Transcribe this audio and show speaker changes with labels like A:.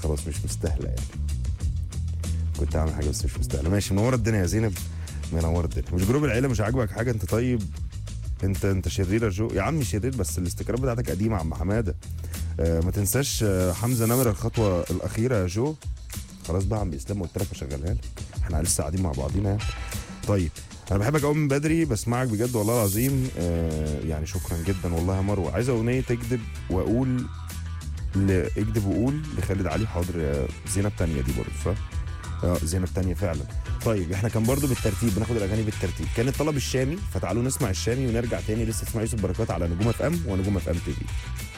A: خلاص مش مستاهله يعني كنت هعمل حاجه بس مش مستاهله ماشي منوره الدنيا يا زينب منوره الدنيا مش جروب العيله مش عاجبك حاجه انت طيب انت انت شرير يا جو يا عم شرير بس الاستكراب بتاعتك قديمه يا عم حماده آه ما تنساش آه، حمزه نمر الخطوه الاخيره يا جو خلاص بقى يا عم اسلام قلت لك اشغلها لك احنا لسه قاعدين مع بعضينا يعني طيب انا بحبك قوي من بدري بسمعك بجد والله العظيم آه يعني شكرا جدا والله يا مروه عايز اغنيه تكذب واقول ل... اكذب وقول لخالد علي حاضر يا زينب تانية دي برضه صح؟ اه زينب تانية فعلا طيب احنا كان برضو بالترتيب بناخد الاغاني بالترتيب كان الطلب الشامي فتعالوا نسمع الشامي ونرجع تاني لسه تسمع يوسف بركات على نجوم اف ام ونجوم اف ام تي في